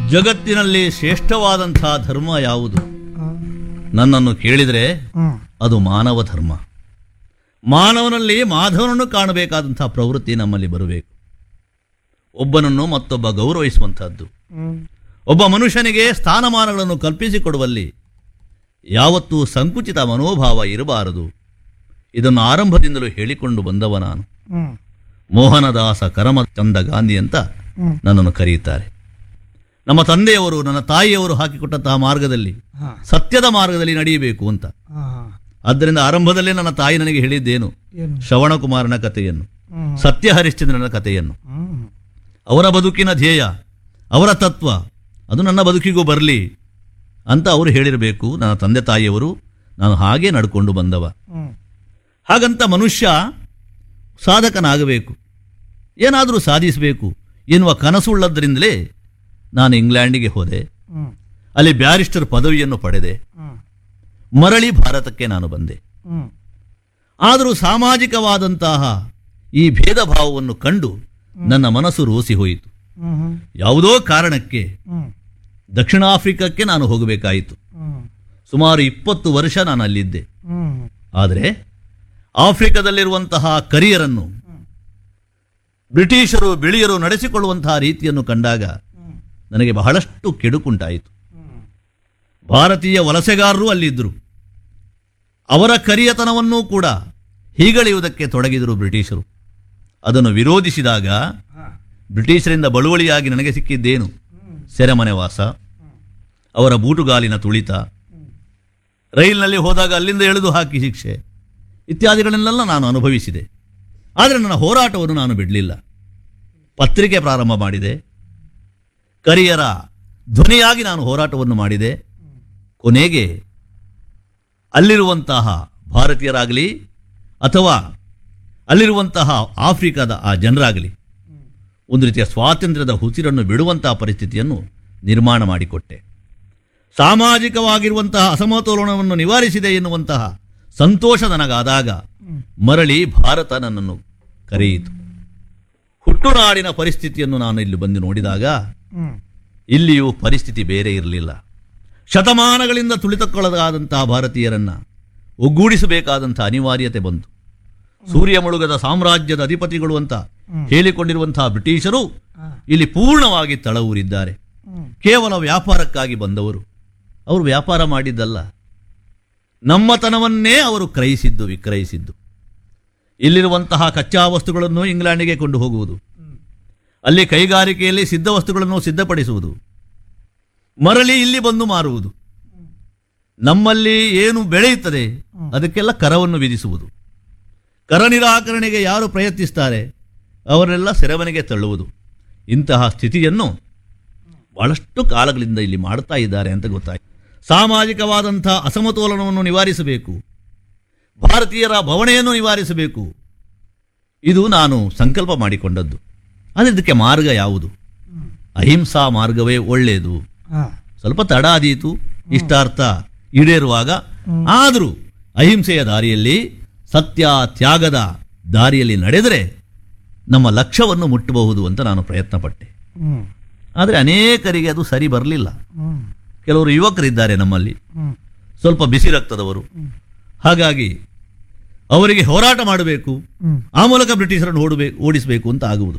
ಜಗತ್ತಿನಲ್ಲಿ ಶ್ರೇಷ್ಠವಾದಂಥ ಧರ್ಮ ಯಾವುದು ನನ್ನನ್ನು ಕೇಳಿದರೆ ಅದು ಮಾನವ ಧರ್ಮ ಮಾನವನಲ್ಲಿ ಮಾಧವನನ್ನು ಕಾಣಬೇಕಾದಂಥ ಪ್ರವೃತ್ತಿ ನಮ್ಮಲ್ಲಿ ಬರಬೇಕು ಒಬ್ಬನನ್ನು ಮತ್ತೊಬ್ಬ ಗೌರವಿಸುವಂಥದ್ದು ಒಬ್ಬ ಮನುಷ್ಯನಿಗೆ ಸ್ಥಾನಮಾನಗಳನ್ನು ಕಲ್ಪಿಸಿಕೊಡುವಲ್ಲಿ ಯಾವತ್ತೂ ಸಂಕುಚಿತ ಮನೋಭಾವ ಇರಬಾರದು ಇದನ್ನು ಆರಂಭದಿಂದಲೂ ಹೇಳಿಕೊಂಡು ಬಂದವ ನಾನು ಮೋಹನದಾಸ ಕರಮಚಂದ ಗಾಂಧಿ ಅಂತ ನನ್ನನ್ನು ಕರೆಯುತ್ತಾರೆ ನಮ್ಮ ತಂದೆಯವರು ನನ್ನ ತಾಯಿಯವರು ಹಾಕಿಕೊಟ್ಟಂತಹ ಮಾರ್ಗದಲ್ಲಿ ಸತ್ಯದ ಮಾರ್ಗದಲ್ಲಿ ನಡೆಯಬೇಕು ಅಂತ ಆದ್ದರಿಂದ ಆರಂಭದಲ್ಲೇ ನನ್ನ ತಾಯಿ ನನಗೆ ಹೇಳಿದ್ದೇನು ಏನು ಶ್ರವಣಕುಮಾರನ ಕಥೆಯನ್ನು ಹ್ಮ್. ಸತ್ಯ ಹರಿಶ್ಚಂದ್ರನ ಕಥೆಯನ್ನು ಹ್ಮ್. ಅವರ ಬದುಕಿನ ಧ್ಯೇಯ ಅವರ ತತ್ವ ಅದು ನನ್ನ ಬದುಕಿಗೂ ಬರಲಿ ಅಂತ ಅವರು ಹೇಳಿರಬೇಕು ನನ್ನ ತಂದೆ ತಾಯಿಯವರು ನಾನು ಹಾಗೆ ನಡ್ಕೊಂಡು ಬಂದವ ಹ್ಮ್. ಹಾಗಂತ ಮನುಷ್ಯ ಸಾಧಕನಾಗಬೇಕು ಏನಾದರೂ ಸಾಧಿಸಬೇಕು ಎನ್ನುವ ಕನಸುಳ್ಳದ್ದರಿಂದಲೇ ನಾನು ಇಂಗ್ಲೆಂಡಿಗೆ ಹೋದೆ ಹ್ಮ್. ಅಲ್ಲಿ ಬ್ಯಾರಿಸ್ಟರ್ ಪದವಿಯನ್ನು ಪಡೆದೆ ಹ್ಮ್. ಮರಳಿ ಭಾರತಕ್ಕೆ ನಾನು ಬಂದೆ ಹ್ಮ್. ಆದರೂ ಸಾಮಾಜಿಕವಾದಂತಹ ಈ ಭೇದ ಭಾವವನ್ನು ಕಂಡು ನನ್ನ ಮನಸ್ಸು ರೋಸಿ ಹೋಯಿತು ಹ್ಮ್. ಹ್ಮ್. ಯಾವುದೋ ಕಾರಣಕ್ಕೆ ಹ್ಮ್. ದಕ್ಷಿಣ ಆಫ್ರಿಕಕ್ಕೆ ನಾನು ಹೋಗಬೇಕಾಯಿತು ಹ್ಮ್. ಸುಮಾರು ಇಪ್ಪತ್ತು ವರ್ಷ ನಾನು ಅಲ್ಲಿದ್ದೆ ಹ್ಮ್. ಆದರೆ ಆಫ್ರಿಕಾದಲ್ಲಿರುವಂತಹ ಕರಿಯರನ್ನು ಬ್ರಿಟಿಷರು ಬಿಳಿಯರು ನಡೆಸಿಕೊಳ್ಳುವಂತಹ ರೀತಿಯನ್ನು ಕಂಡಾಗ ನನಗೆ ಬಹಳಷ್ಟು ಕೆಡುಕುಂಟಾಯಿತು ಹ್ಮ್. ಭಾರತೀಯ ವಲಸೆಗಾರರು ಅಲ್ಲಿದ್ದರು ಅವರ ಕರಿಯತನವನ್ನೂ ಕೂಡ ಹೀಗಳೆಯುವುದಕ್ಕೆ ತೊಡಗಿದರು ಬ್ರಿಟಿಷರು ಅದನ್ನು ವಿರೋಧಿಸಿದಾಗ ಹಾ. ಬ್ರಿಟಿಷರಿಂದ ಬಳುವಳಿಯಾಗಿ ನನಗೆ ಸಿಕ್ಕಿದ್ದೇನು ಹ್ಮ್. ಸೆರೆಮನೆ ವಾಸ ಅವರ ಬೂಟುಗಾಲಿನ ತುಳಿತ ರೈಲಿನಲ್ಲಿ ಹೋದಾಗ ಅಲ್ಲಿಂದ ಎಳೆದು ಹಾಕಿ ಶಿಕ್ಷೆ ಇತ್ಯಾದಿಗಳನ್ನೆಲ್ಲ ನಾನು ಅನುಭವಿಸಿದೆ ಆದರೆ ನನ್ನ ಹೋರಾಟವನ್ನು ನಾನು ಬಿಡಲಿಲ್ಲ ಪತ್ರಿಕೆ ಪ್ರಾರಂಭ ಮಾಡಿದೆ ಕರಿಯರ ಧ್ವನಿಯಾಗಿ ನಾನು ಹೋರಾಟವನ್ನು ಮಾಡಿದೆ ಕೊನೆಗೆ ಅಲ್ಲಿರುವಂತಹ ಭಾರತೀಯರಾಗಲಿ ಅಥವಾ ಅಲ್ಲಿರುವಂತಹ ಆಫ್ರಿಕಾದ ಆ ಜನರಾಗಲಿ ಒಂದು ರೀತಿಯ ಸ್ವಾತಂತ್ರ್ಯದ ಹುಸಿರನ್ನು ಬಿಡುವಂತಹ ಪರಿಸ್ಥಿತಿಯನ್ನು ನಿರ್ಮಾಣ ಮಾಡಿಕೊಟ್ಟೆ ಸಾಮಾಜಿಕವಾಗಿರುವಂತಹ ಅಸಮತೋಲನವನ್ನು ನಿವಾರಿಸಿದೆ ಎನ್ನುವಂತಹ ಸಂತೋಷ ನನಗಾದಾಗ ಮರಳಿ ಭಾರತ ನನ್ನನ್ನು ಕರೆಯಿತು ಹುಟ್ಟುನಾಡಿನ ಪರಿಸ್ಥಿತಿಯನ್ನು ನಾನು ಇಲ್ಲಿ ಬಂದು ನೋಡಿದಾಗ ಹ್ಮ್. ಇಲ್ಲಿಯೂ ಪರಿಸ್ಥಿತಿ ಬೇರೆ ಇರಲಿಲ್ಲ ಶತಮಾನಗಳಿಂದ ತುಳಿತಕ್ಕೊಳಗಾದಂತಹ ಭಾರತೀಯರನ್ನ ಒಗ್ಗೂಡಿಸಬೇಕಾದಂಥ ಅನಿವಾರ್ಯತೆ ಬಂತು ಸೂರ್ಯ ಮುಳುಗದ ಸಾಮ್ರಾಜ್ಯದ ಅಧಿಪತಿಗಳು ಅಂತ ಹೇಳಿಕೊಂಡಿರುವಂತಹ ಬ್ರಿಟಿಷರು ಹಾ. ಇಲ್ಲಿ ಪೂರ್ಣವಾಗಿ ತಳವೂರಿದ್ದಾರೆ ಹ್ಮ್. ಕೇವಲ ವ್ಯಾಪಾರಕ್ಕಾಗಿ ಬಂದವರು ಅವರು ವ್ಯಾಪಾರ ಮಾಡಿದ್ದಲ್ಲ ನಮ್ಮತನವನ್ನೇ ಅವರು ಕ್ರಯಿಸಿದ್ದು ವಿಕ್ರಯಿಸಿದ್ದು ಇಲ್ಲಿರುವಂತಹ ಕಚ್ಚಾ ವಸ್ತುಗಳನ್ನು ಇಂಗ್ಲೆಂಡಿಗೆ ಕೊಂಡು ಹೋಗುವುದು ಅಲ್ಲಿ ಕೈಗಾರಿಕೆಯಲ್ಲಿ ಸಿದ್ಧ ವಸ್ತುಗಳನ್ನು ಸಿದ್ಧಪಡಿಸುವುದು ಮರಳಿ ಇಲ್ಲಿ ಬಂದು ಮಾರುವುದು ನಮ್ಮಲ್ಲಿ ಏನು ಬೆಳೆಯುತ್ತದೆ ಅದಕ್ಕೆಲ್ಲ ಕರವನ್ನು ವಿಧಿಸುವುದು ಕರ ನಿರಾಕರಣೆಗೆ ಯಾರು ಪ್ರಯತ್ನಿಸ್ತಾರೆ ಅವರೆಲ್ಲ ಸೆರೆಮನೆಗೆ ತಳ್ಳುವುದು ಇಂತಹ ಸ್ಥಿತಿಯನ್ನು ಬಹಳಷ್ಟು ಕಾಲಗಳಿಂದ ಇಲ್ಲಿ ಮಾಡ್ತಾ ಇದ್ದಾರೆ ಅಂತ ಗೊತ್ತಾಯ್ತು ಸಾಮಾಜಿಕವಾದಂಥ ಅಸಮತೋಲನವನ್ನು ನಿವಾರಿಸಬೇಕು ಭಾರತೀಯರ ಭವಣೆಯನ್ನು ನಿವಾರಿಸಬೇಕು ಇದು ನಾನು ಸಂಕಲ್ಪ ಮಾಡಿಕೊಂಡದ್ದು ಆದರೆ ಇದಕ್ಕೆ ಮಾರ್ಗ ಯಾವುದು ಅಹಿಂಸಾ ಮಾರ್ಗವೇ ಒಳ್ಳೆಯದು ಹಾ. ಸ್ವಲ್ಪ ತಡ ಆದೀತು ಇಷ್ಟಾರ್ಥ ಈಡೇರುವಾಗ ಆದರೂ ಅಹಿಂಸೆಯ ದಾರಿಯಲ್ಲಿ ಸತ್ಯ ತ್ಯಾಗದ ದಾರಿಯಲ್ಲಿ ನಡೆದರೆ ನಮ್ಮ ಲಕ್ಷ್ಯವನ್ನು ಮುಟ್ಟಬಹುದು ಅಂತ ನಾನು ಪ್ರಯತ್ನ ಪಟ್ಟೆ ಹ್ಮ್. ಆದರೆ ಅನೇಕರಿಗೆ ಅದು ಸರಿ ಬರಲಿಲ್ಲ ಹ್ಮ್. ಕೆಲವರು ಯುವಕರಿದ್ದಾರೆ ನಮ್ಮಲ್ಲಿ ಹ್ಮ್. ಸ್ವಲ್ಪ ಬಿಸಿ ರಕ್ತದವರು ಹಾಗಾಗಿ ಅವರಿಗೆ ಹೋರಾಟ ಮಾಡಬೇಕು ಹ್ಮ್. ಆ ಮೂಲಕ ಬ್ರಿಟಿಷರನ್ನು ಓಡಬೇಕು ಓಡಿಸಬೇಕು ಅಂತ ಆಗುವುದು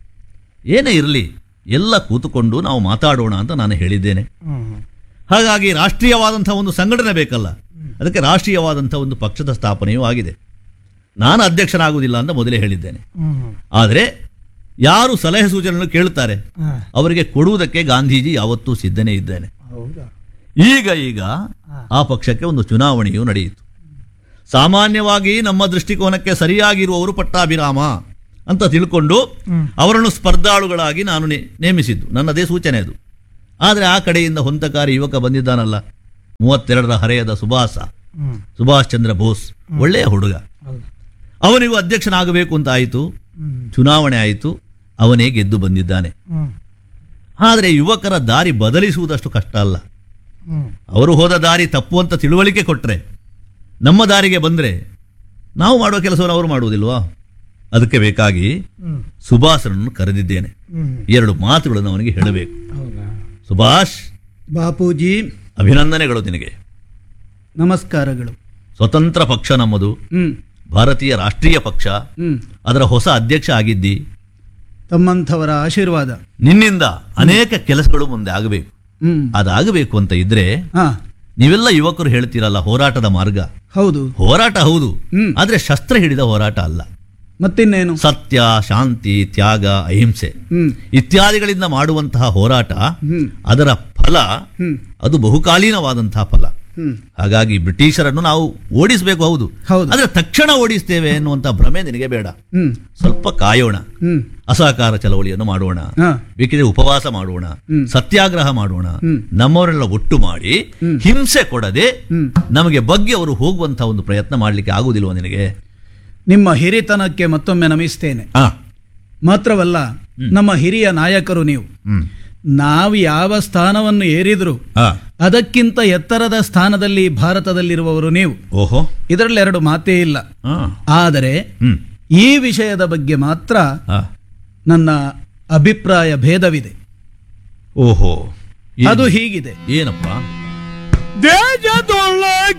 ಏನೇ ಇರಲಿ ಎಲ್ಲ ಕೂತುಕೊಂಡು ನಾವು ಮಾತಾಡೋಣ ಅಂತ ನಾನು ಹೇಳಿದ್ದೇನೆ ಹ್ಮ್. ಹಾಗಾಗಿ ರಾಷ್ಟ್ರೀಯವಾದಂಥ ಒಂದು ಸಂಘಟನೆ ಬೇಕಲ್ಲ ಅದಕ್ಕೆ ರಾಷ್ಟ್ರೀಯವಾದಂಥ ಒಂದು ಪಕ್ಷದ ಸ್ಥಾಪನೆಯೂ ಆಗಿದೆ ನಾನು ಅಧ್ಯಕ್ಷನಾಗುವುದಿಲ್ಲ ಅಂತ ಮೊದಲೇ ಹೇಳಿದ್ದೇನೆ ಹ್ಮ್. ಆದರೆ ಯಾರು ಸಲಹೆ ಸೂಚನೆಯನ್ನು ಕೇಳುತ್ತಾರೆ ಹಾ. ಅವರಿಗೆ ಕೊಡುವುದಕ್ಕೆ ಗಾಂಧೀಜಿ ಯಾವತ್ತೂ ಸಿದ್ಧನೇ ಇದ್ದೇನೆ ಹೌದಾ ಈಗ ಈಗ ಆ ಪಕ್ಷಕ್ಕೆ ಒಂದು ಚುನಾವಣೆಯೂ ನಡೆಯಿತು ಸಾಮಾನ್ಯವಾಗಿ ನಮ್ಮ ದೃಷ್ಟಿಕೋನಕ್ಕೆ ಸರಿಯಾಗಿರುವವರು ಪಟ್ಟಾಭಿರಾಮ ಅಂತ ತಿಳ್ಕೊಂಡು ಅವರನ್ನು ಸ್ಪರ್ಧಾಳುಗಳಾಗಿ ನಾನು ನೇ- ನೇಮಿಸಿದ್ದು ನನ್ನದೇ ಸೂಚನೆ ಅದು ಆದರೆ ಆ ಕಡೆಯಿಂದ ಹೊಂತಕಾರಿ ಯುವಕ ಬಂದಿದ್ದಾನಲ್ಲ ಮೂವತ್ತೆರಡರ ಹರೆಯದ ಸುಭಾಸ ಹ್ಮ್. ಸುಭಾಷ್ ಚಂದ್ರ ಬೋಸ್ ಒಳ್ಳೆಯ ಹುಡುಗ ಹೌದು ಅವನಿಗೂ ಅಧ್ಯಕ್ಷನಾಗಬೇಕು ಅಂತ ಆಯಿತು ಹ್ಮ್. ಚುನಾವಣೆ ಆಯಿತು ಅವನೇ ಗೆದ್ದು ಬಂದಿದ್ದಾನೆ ಹ್ಮ್. ಆದರೆ ಯುವಕರ ದಾರಿ ಬದಲಿಸುವುದಷ್ಟು ಕಷ್ಟ ಅಲ್ಲ ಹ್ಮ್. ಅವರು ಹೋದ ದಾರಿ ತಪ್ಪು ಅಂತ ತಿಳುವಳಿಕೆ ಕೊಟ್ಟರೆ ನಮ್ಮ ದಾರಿಗೆ ಬಂದರೆ ನಾವು ಮಾಡುವ ಕೆಲಸವನ್ನು ಅವರು ಮಾಡುವುದಿಲ್ವಾ ಅದಕ್ಕೆ ಬೇಕಾಗಿ ಹ್ಮ್. ಸುಭಾಸನನ್ನು ಕರೆದಿದ್ದೇನೆ ಹ್ಮ್. ಎರಡು ಮಾತುಗಳನ್ನು ಅವನಿಗೆ ಹೇಳಬೇಕು ಹೌದಾ ಸುಭಾಷ್ ಬಾಪೂಜಿ ಅಭಿನಂದನೆಗಳು ನಿನಗೆ ನಮಸ್ಕಾರಗಳು ಸ್ವತಂತ್ರ ಪಕ್ಷ ನಮ್ಮದು ಹ್ಮ್ ಭಾರತೀಯ ರಾಷ್ಟ್ರೀಯ ಪಕ್ಷ ಹ್ಮ್ ಅದರ ಹೊಸ ಅಧ್ಯಕ್ಷ ಆಗಿದ್ದಿ ತಮ್ಮಂಥವರ ಆಶೀರ್ವಾದ ನಿನ್ನಿಂದ ಅನೇಕ ಕೆಲಸಗಳು ಮುಂದೆ ಆಗಬೇಕು ಹ್ಮ್ ಅದಾಗಬೇಕು ಅಂತ ಇದ್ರೆ ಹಾ ನೀವೆಲ್ಲ ಯುವಕರು ಹೇಳ್ತೀರಲ್ಲ ಹೋರಾಟದ ಮಾರ್ಗ ಹೌದು ಹೋರಾಟ ಹೌದು ಹ್ಮ್. ಆದ್ರೆ ಶಸ್ತ್ರ ಹಿಡಿದ ಹೋರಾಟ ಅಲ್ಲ ಮತ್ತಿನ್ನೇನು ಸತ್ಯ ಶಾಂತಿ ತ್ಯಾಗ ಅಹಿಂಸೆ ಹ್ಮ್ ಇತ್ಯಾದಿಗಳಿಂದ ಮಾಡುವಂತಹ ಹೋರಾಟ ಹ್ಮ್ ಅದರ ಫಲ ಹ್ಮ್ ಅದು ಬಹುಕಾಲೀನವಾದಂತಹ ಫಲ ಹ್ಮ್ ಹಾಗಾಗಿ ಬ್ರಿಟಿಷರನ್ನು ನಾವು ಓಡಿಸಬೇಕು ಹೌದು ಹೌದು. ಆದ್ರೆ ತಕ್ಷಣ ಓಡಿಸ್ತೇವೆ ಎನ್ನುವಂತ ಭ್ರಮೆ ನಿನಗೆ ಬೇಡ ಹ್ಮ್ ಸ್ವಲ್ಪ ಕಾಯೋಣ ಹ್ಮ್ ಅಸಹಕಾರ ಚಳವಳಿಯನ್ನು ಮಾಡೋಣ ಹಾ ಬೇಕಿದ್ರೆ ಉಪವಾಸ ಮಾಡೋಣ ಹ್ಮ್. ಸತ್ಯಾಗ್ರಹ ಮಾಡೋಣ ಹ್ಮ್. ನಮ್ಮವರೆಲ್ಲ ಒಟ್ಟು ಮಾಡಿ ಹ್ಮ್. ಹಿಂಸೆ ಕೊಡದೆ ಹ್ಮ್ ನಮಗೆ ಬಗ್ಗೆ ಅವರು ಹೋಗುವಂತಹ ಒಂದು ಪ್ರಯತ್ನ ಮಾಡಲಿಕ್ಕೆ ಆಗುವುದಿಲ್ವ ನಿನಗೆ ನಿಮ್ಮ ಹಿರಿತನಕ್ಕೆ ಮತ್ತೊಮ್ಮೆ ನಮಿಸ್ತೇನೆ ಆ ಮಾತ್ರವಲ್ಲ ನಮ್ಮ ಹಿರಿಯ ನಾಯಕರು ನೀವು ಹ್ಮ್ ನಾವು ಯಾವ ಸ್ಥಾನವನ್ನು ಏರಿದ್ರು ಆ ಅದಕ್ಕಿಂತ ಎತ್ತರದ ಸ್ಥಾನದಲ್ಲಿ ಭಾರತದಲ್ಲಿರುವವರು ನೀವು ಓಹೋ ಇದರಲ್ಲಿ ಎರಡು ಮಾತೇ ಇಲ್ಲ ಆ ಆದರೆ ಹ್ಮ್ ಈ ವಿಷಯದ ಬಗ್ಗೆ ಮಾತ್ರ ಆ ನನ್ನ ಅಭಿಪ್ರಾಯ ಭೇದವಿದೆ ಓಹೋ ಏನು? ಅದು ಹೀಗಿದೆ ಏನಪ್ಪ ದೇಶದೊಳಗೆ